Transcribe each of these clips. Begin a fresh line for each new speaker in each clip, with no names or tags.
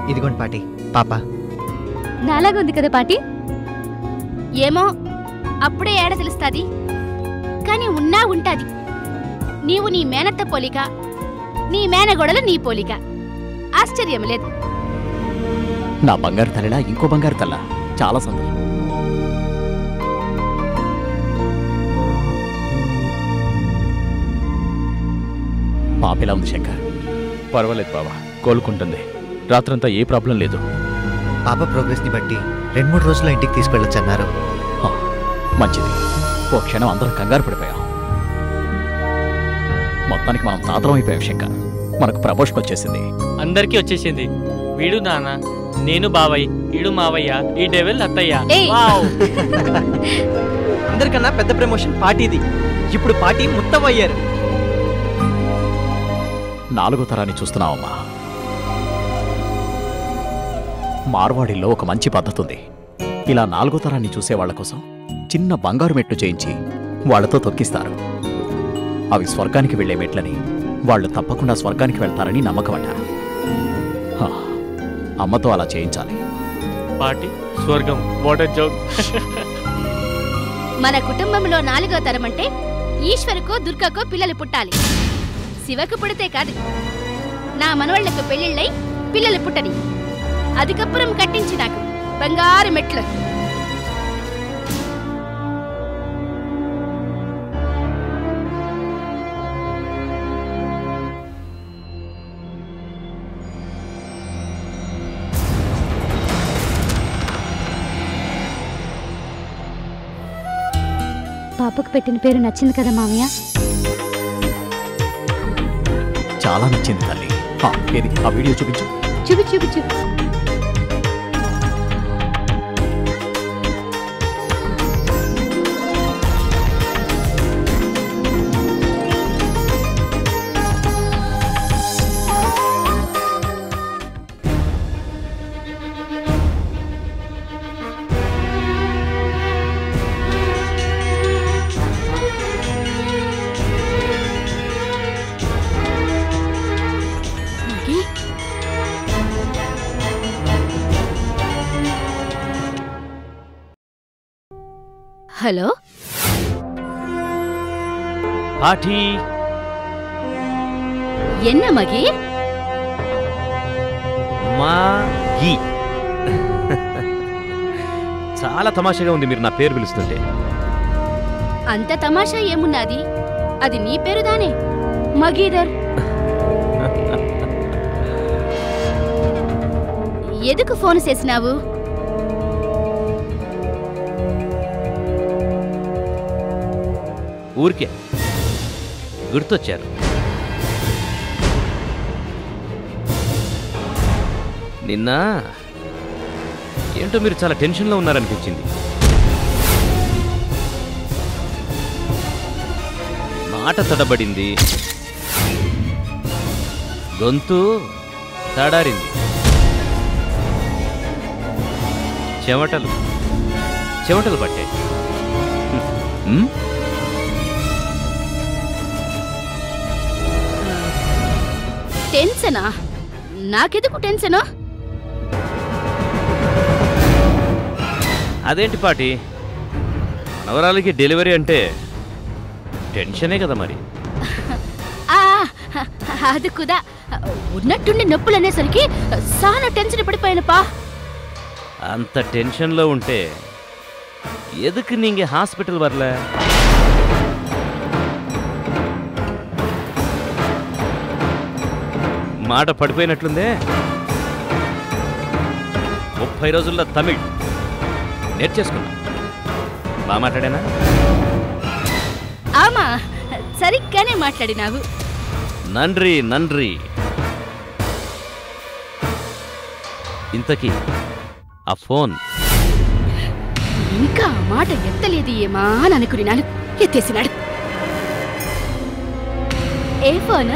ఇదిగోండి పాటి పాప
నాలాగా ఉంది కదా పాటి
ఏమో అప్పుడే ఏడ తెలుస్తాది కానీ ఉన్నా ఉంటాది నీవు నీ మేనత్త పోలిక నీ మేనగొడలు నీ పోలిక ఆశ్చర్యం లేదు
నా బంగారు తల్లిలా ఇంకో బంగారు తల్ల చాలా సంతోషం పాపిలా ఉంది శంకర్
పర్వాలేదు బావా కోలుకుంటుంది రాత్రంతా ఏ ప్రాబ్లం లేదు
పాప ప్రోగ్రెస్ని బట్టి రెండు మూడు రోజుల్లో ఇంటికి తీసుకెళ్ళొచ్చు అన్నారు
హా, మంచిది ఓ క్షణం అందరం కంగారు పడిపోయాం మొత్తానికి మనం తాతరం అయిపోయాం శంకర్ మనకు ప్రమోషన్ వచ్చేసింది
అందరికీ వచ్చేసింది వీడు నాన్న నేను బావయ్య వీడు మావయ్య ఈ డెవెల్ అత్తయ్య
ఏయ్!
వావ్!
అందరికన్నా పెద్ద ప్రమోషన్ పార్టీది ఇప్పుడు పార్టీ ముత్తవయ్యారు
నాలుగో తరాన్ని చూస్తున్నావమ్మా మార్వాడిలో ఒక మంచి పద్ధతి ఉంది ఇలా నాలుగో తరాన్ని చూసే వాళ్ళ కోసం చిన్న బంగారు మెట్లు చేయించి వాళ్ళతో తొక్కిస్తారు అవి స్వర్గానికి వెళ్లే మెట్లని వాళ్ళు తప్పకుండా స్వర్గానికి వెళ్తారని నమ్మకమట హా, అమ్మతో అలా చేయించాలి
పార్టీ స్వర్గం వాటర్ జోక్
మన కుటుంబంలో నాలుగో తరం అంటే ఈశ్వరుకో దుర్గకో పిల్లలు పుట్టాలి శివకు పుడితే కాదు నా మనవళ్లకు పెళ్ళిళ్ళై పిల్లలు పుట్టని అధికపురం కట్టించి నాకు బంగారు మెట్లు
పాపకు పెట్టిన పేరు నచ్చింది కదా మామయ్య
చాలా నచ్చింది తల్లి హా, ఏది ఆ వీడియో చూపించు
చూపి చూపి చూపి
హలో
పాఠీ
ఎన్న మగి
మా గీ చాలా తమాషాగా ఉంది మీరు నా పేరు పిలుస్తుంటే
అంత తమాషా ఏమున్నది అది నీ పేరుదానే మగీదర్ ఎదుకు ఫోన్ చేసినావు
ఊరికే గుర్తొచ్చారు నిన్న ఏంటో మీరు చాలా టెన్షన్లో ఉన్నారనిపించింది మాట తడబడింది గొంతు తడారింది చెమటలు చెమటలు పట్టాయి హ్మ్?
టెన్షనా నాకెందుకు టెన్షను
అదేంటి పాటి మనవరాలకి డెలివరీ అంటే టెన్షనే కదా మరి
ఆ, అది కుదా ఉన్నట్టుండి నొప్పులు అనేసరికి సానా టెన్షన్ పడిపోయాను పా
అంత టెన్షన్లో ఉంటే ఎదుకు నీంగే హాస్పిటల్ வரல మాట పడిపోయినట్లుందే ముప్పై రోజుల్లో తమిళ్ నేర్చేసుకున్నా బాగా మాట్లాడానా
ఆమా సరిగ్గానే మాట్లాడినావు
నండ్రి నండ్రి ఇంతకీ ఆ ఫోన్
ఇంకా ఆ మాట ఎత్తలేదు ఏమా అని అనుకున్నాను ఎత్తేసినాడు ఏ ఫోన్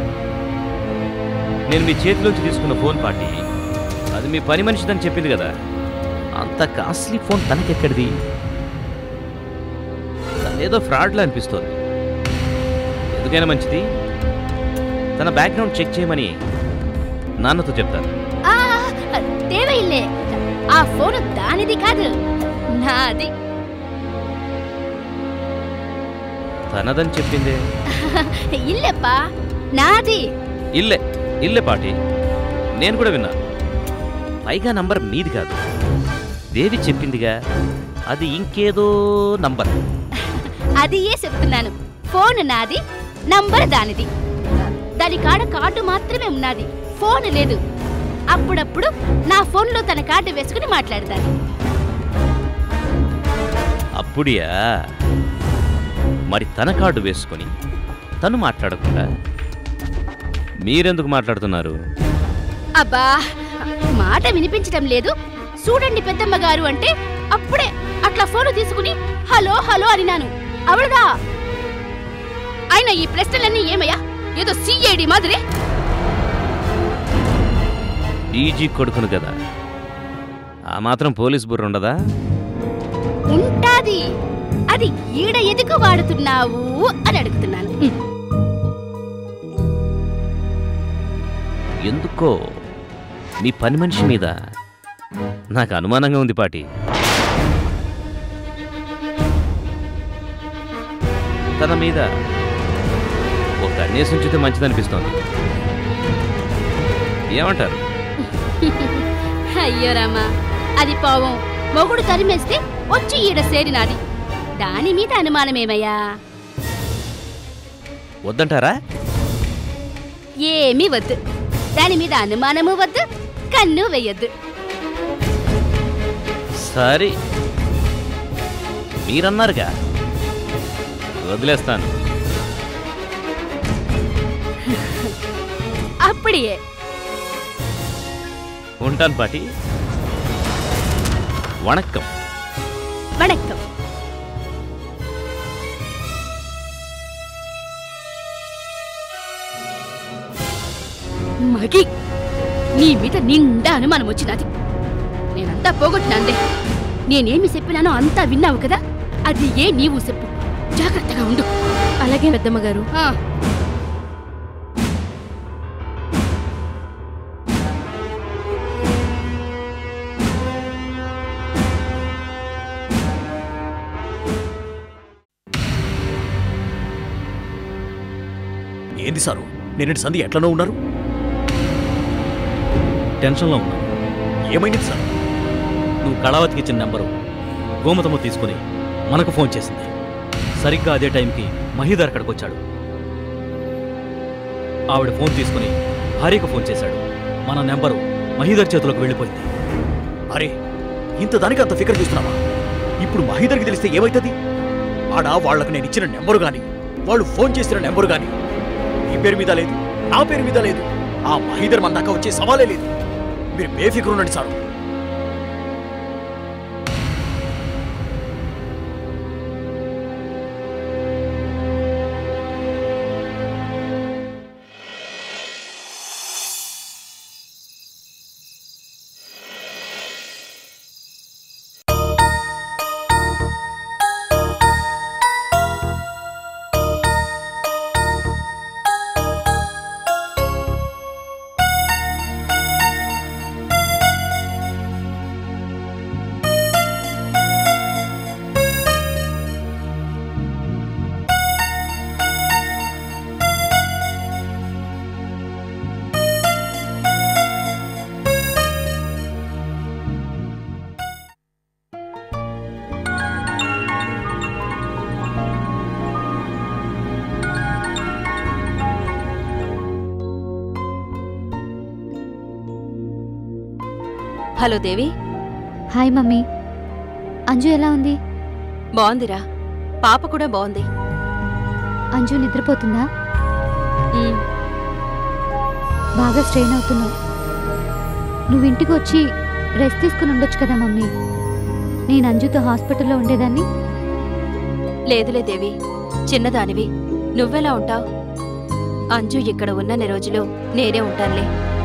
నేను మీ చేతిలోంచి తీసుకున్న ఫోన్ పార్టీ అది మీ పని మనిషిదని చెప్పింది కదా అంత కాస్ట్లీ ఫోన్ తనకెక్కడిది తనేదో ఫ్రాడ్లా అనిపిస్తోంది ఎందుకైనా మంచిది తన బ్యాక్గ్రౌండ్ చెక్ చేయమని నాన్నతో చెప్తాను
ఆ, దేవయిల్లే ఆ ఫోను దానిది కాదు నాది
తనదని చెప్పిందే
ఇల్లెప్పా నాది
ఇల్లే ఇల్లే పాటి నేను కూడా విన్నా పైగా నంబర్ మీది కాదు దేవి చెప్పిందిగా అది ఇంకేదో నంబర్
అది ఏ చెప్తున్నాను ఫోన్ నాది నంబర్ దానిది దాని కాడ కార్డు మాత్రమే ఉన్నది ఫోన్ లేదు అప్పుడప్పుడు నా ఫోన్లో తన కార్డు వేసుకుని మాట్లాడతాను
అప్పుడియా మరి తన కార్డు వేసుకొని తను మాట్లాడకుండా మీరెందుకు మాట్లాడుతున్నారు
అబ్బా మాట వినిపించడం లేదు చూడండి పెద్దమ్మ గారు అంటే అప్పుడే అట్లా ఫోన్ తీసుకుని హలో హలో అనినాను అవడదా ఆయన ఈ ప్రశ్నలన్నీ ఏమయ్యా ఏదో సిఐడి మాదిరే
డీజీ కొడుకును కదా ఆ మాత్రం పోలీస్ బుర్ర ఉండదా
ఉంటాది అది ఈడ ఎదుకు వాడుతున్నావు అని అడుగుతున్నాను హ్మ్.
ఎందుకో మీ పని మనిషి మీద నాకు అనుమానంగా ఉంది పాటి తన మీద ఒక కన్నేసి ఉంచితే మంచిదనిపిస్తోంది ఏమంటారు
అయ్యో రామా అది పావం మొగుడు తరిమేస్తే వచ్చి ఈడ సేరినాది దాని మీద అనుమానమేమయ్యా
వద్దంటారా
ఏమీ వద్దు దాని మీద అనుమానము వద్దు కన్ను వెయ్యొద్దు
సరే మీరన్నారుగా వదిలేస్తాను
அப்படியே
ఉంటాను పాటి వణక్కం
வணக்கம் మగి నీ మీద నిండా అనుమానం వచ్చినది నేనంతా పోగొట్టినాందే నేనేమి చెప్పినానో అంతా విన్నావు కదా అది ఏ నీవు చెప్పు జాగ్రత్తగా ఉండు అలాగే పెద్దమ్మ గారు
ఏంది సారు నేనంటి సంధి ఎట్లనో ఉన్నారు
టెన్షన్లో ఉన్నాను
ఏమైంది సార్
నువ్వు కళావతికి ఇచ్చిన నెంబరు గోమతమ్మ తీసుకుని మనకు ఫోన్ చేసింది సరిగ్గా అదే టైంకి మహీధర్ అక్కడికి వచ్చాడు ఆవిడ ఫోన్ తీసుకుని భార్యకు ఫోన్ చేశాడు మన నెంబరు మహీధర్ చేతిలోకి వెళ్ళిపోయింది
అరే ఇంత దానికి అంత ఫికర్ చూస్తున్నావా ఇప్పుడు మహీధర్కి తెలిస్తే ఏమైతుంది ఆడ వాళ్ళకు నేను ఇచ్చిన నెంబరు గాని వాళ్ళు ఫోన్ చేసిన నెంబరు గాని నీ పేరు మీద లేదు నా పేరు మీద లేదు ఆ మహీధర్ మన దాకా వచ్చే సవాలే లేదు మీరు బేఫికర్ ఉండండి sir
hello Devi
hi mummy Anju ఎలా ఉంది
బాగుందిరా పాప కూడా బాగుంది
అంజు నిద్రపోతుందా
ఉమ్,
బాగా స్ట్రెయిన్ అవుతున్నావు నువ్వు ఇంటికి వచ్చి రెస్ట్ తీసుకుని ఉండొచ్చు కదా మమ్మీ నేను అంజుతో హాస్పిటల్లో ఉండేదాన్ని
లేదులే దేవి చిన్నదానివి నువ్వెలా ఉంటావు అంజు ఇక్కడ ఉన్నన్ని రోజులు నేనే ఉంటానులే